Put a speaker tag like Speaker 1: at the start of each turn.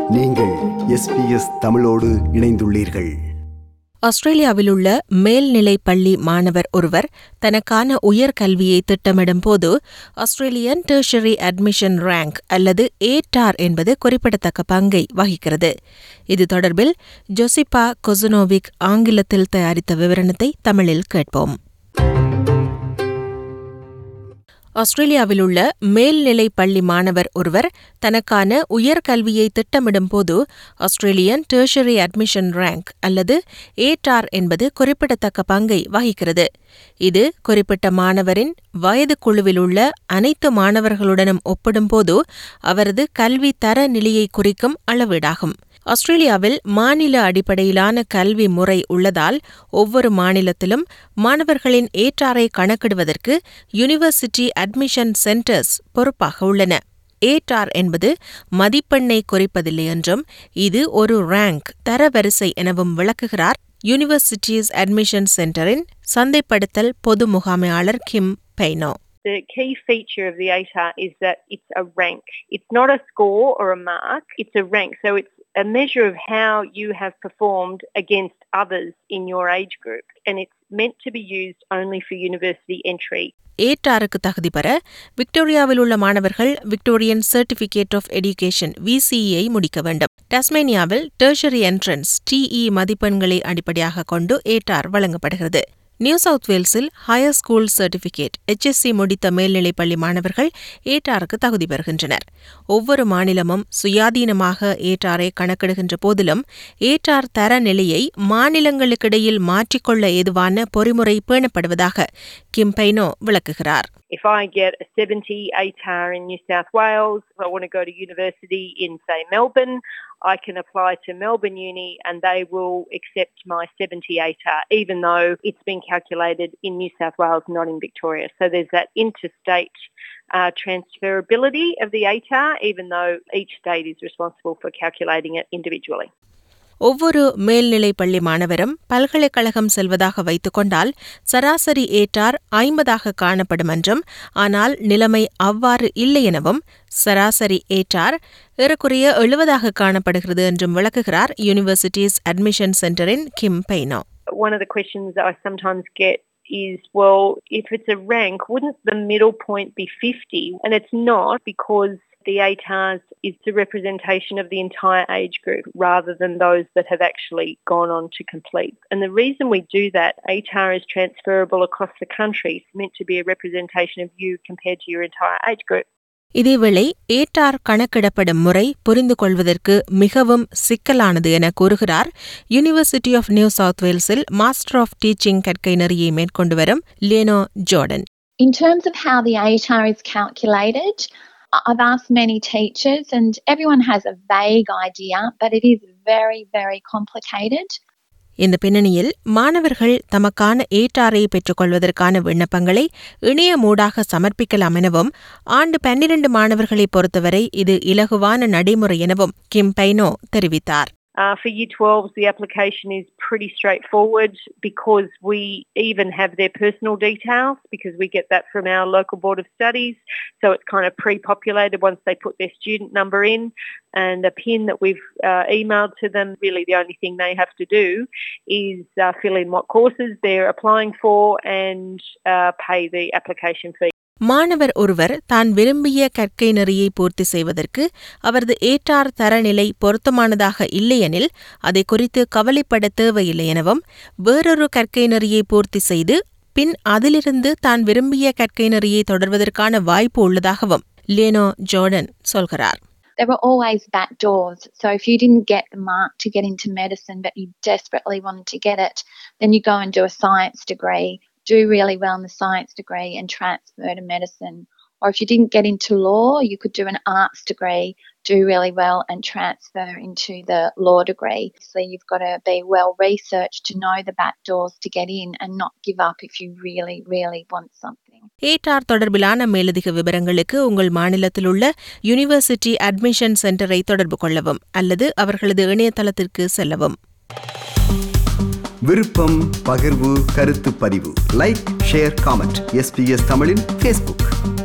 Speaker 1: நீங்கள் எஸ்பிஎஸ் தமிழோடு இணைந்துள்ளீர்கள்
Speaker 2: ஆஸ்திரேலியாவில் உள்ள மேல்நிலை பள்ளி மாணவர் ஒருவர் தனக்கான உயர்கல்வியை திட்டமிடும் போது ஆஸ்திரேலியன் டெர்ஷரி அட்மிஷன் ரேங்க் அல்லது ஏடார் என்பது குறிப்பிடத்தக்க பங்கை வகிக்கிறது இது தொடர்பில் ஜொசிபா கொசுனோவிக் ஆங்கிலத்தில் தயாரித்த விவரணத்தை தமிழில் கேட்போம் ஆஸ்திரேலியாவில் உள்ள மேல்நிலை பள்ளி மாணவர் ஒருவர் தனக்கான உயர்கல்வியை திட்டமிடும் போது ஆஸ்திரேலியன் டெர்ஷரி அட்மிஷன் ரேங்க் அல்லது ஏடார் என்பது குறிப்பிடத்தக்க பங்கை வகிக்கிறது இது குறிப்பிட்ட மாணவரின் வயது குழுவில் உள்ள அனைத்து மாணவர்களுடனும் ஒப்பிடும்போது அவரது கல்வி தர நிலையை குறிக்கும் அளவீடாகும் ஆஸ்திரேலியாவில் மாநில அடிப்படையிலான கல்வி முறை உள்ளதால் ஒவ்வொரு மாநிலத்திலும் மாணவர்களின் ஏற்றாரை கணக்கிடுவதற்கு யூனிவர்சிட்டி அட்மிஷன் சென்டர்ஸ் பொறுப்பாக உள்ளன ஏடார் என்பது மதிப்பெண்ணை குறிப்பதில்லை என்றும் இது ஒரு ரேங்க் தரவரிசை எனவும் விளக்குகிறார் யூனிவர்சிட்டிஸ் அட்மிஷன் சென்டரின் சந்தைப்படுத்தல் பொது முகாமையாளர் கிம் பெய்னோ
Speaker 3: The key feature of the ATAR is that it's a rank. It's not a score or a mark, it's a rank. So it's a measure of how you have performed against others in your age group. And it's meant to be used only for university entry.
Speaker 2: ஏட்டாருக்கு தகுதி பெற விக்டோரியாவில் உள்ள மாணவர்கள் Victorian certificate of education விசிஇயை முடிக்க வேண்டும் டாஸ்மேனியாவில் tertiary entrance DE மதிப்பெண்களை அடிப்படையாக கொண்டு ஏட்டார் வழங்கப்படுகிறது நியூ சவுத் வேல்ஸில் ஹையர் ஸ்கூல் சர்டிபிகேட் எச்எஸ்சி முடித்த மேல்நிலைப் பள்ளி மாணவர்கள் ஏட்டாருக்கு தகுதி பெறுகின்றனர் ஒவ்வொரு மாநிலமும் சுயாதீனமாக ஏட்டாரை கணக்கிடுகின்ற போதிலும் ஏட்டார் தர நிலையை மாநிலங்களுக்கிடையில் மாற்றிக்கொள்ள ஏதுவான பொறிமுறை பேணப்படுவதாக கிம்பைனோ விளக்குகிறார்
Speaker 3: If I get a 70 ATAR in New South Wales, if I want to go to university in, say, Melbourne, I can apply to Melbourne Uni and they will accept my 70 ATAR, even though it's been calculated in New South Wales, not in Victoria. So there's that interstate uh, transferability of the ATAR, even though each state is responsible for calculating it individually.
Speaker 2: ஒவ்வொரு மேல்நிலைப் பள்ளி மாணவரும் பல்கலைக்கழகம் செல்வதாக வைத்துக் கொண்டால் சராசரி ஏற்றார் ஐம்பதாக காணப்படும் என்றும் ஆனால் நிலைமை அவ்வாறு இல்லை எனவும் சராசரி ஏற்றார் ஏறக்குறைய எழுபதாக காணப்படுகிறது என்றும் விளக்குகிறார் யூனிவர்சிட்டிஸ் அட்மிஷன் சென்டரின் கிம் பெய்னோ
Speaker 3: One of the questions that I sometimes get is, well, if it's a rank, wouldn't the middle point be 50? And it's not because the ATARS is the representation of the entire age group rather than those that have actually gone on to complete. And the reason we do that, ATAR is transferable across the country. It's meant to be a representation of you compared to your entire age group.
Speaker 2: இதேவேளை ஏட்டார் கணக்கிடப்படும் முறை புரிந்து கொள்வதற்கு மிகவும் சிக்கலானது என கூறுகிறார் university of New South வேல்ஸில் மாஸ்டர் ஆஃப் டீச்சிங் கற்கை நெறியை மேற்கொண்டு வரும் Leano Jordan
Speaker 4: In terms of how the ATAR is calculated, I- I've asked many teachers and everyone has a vague idea, but it is very, very complicated.
Speaker 2: இந்த பின்னணியில் மாணவர்கள் தமக்கான ஏட்டாரை பெற்றுக்கொள்வதற்கான விண்ணப்பங்களை இணையமூடாக சமர்ப்பிக்கலாம் எனவும் ஆண்டு பன்னிரண்டு மாணவர்களை பொறுத்தவரை இது இலகுவான நடைமுறை எனவும் கிம் பைனோ தெரிவித்தார்
Speaker 3: Uh, for Year 12s, the application is pretty straightforward because we even have their personal details because we get that from our local board of studies. So it's kind of pre-populated once they put their student number in and a PIN that we've uh, emailed to them. Really, the only thing they have to do is uh, fill in what courses they're applying for and uh, pay the application fee.
Speaker 2: மாணவர் ஒருவர் தான் விரும்பிய கற்கை நெறியை பூர்த்தி செய்வதற்கு அவரது ஏற்றார் தரநிலை பொருத்தமானதாக இல்லையெனில் அதை குறித்து கவலைப்பட தேவையில்லை எனவும் வேறொரு கற்கை நெறியை பூர்த்தி செய்து பின் அதிலிருந்து தான் விரும்பிய கற்கை நெறியை தொடர்வதற்கான வாய்ப்பு உள்ளதாகவும் லியனோ ஜோர்டன் சொல்கிறார்
Speaker 4: There were always back doors. So if you didn't get the mark to get into medicine, but you desperately wanted to get it, then you go and do a science degree, do really well in the science degree and transfer to medicine. Or if you didn't get into law, you could do an arts degree, do really well and transfer into the law degree. So you've got to be well researched to know the back doors to get in and not give up if you really, really want something.
Speaker 2: ATAR தொடர்பிலான மேலதிக விவரங்களுக்கு உங்கள் மாநிலத்தில் உள்ள university admission சென்டரை தொடர்பு கொள்ளவும் அல்லது அவர்களது இணையதளத்திற்கு செல்லவும்
Speaker 1: விருப்பம் பகிர்வு கருத்து பதிவு லைக் ஷேர் காமெண்ட் எஸ்பிஎஸ் தமிழின் ஃபேஸ்புக்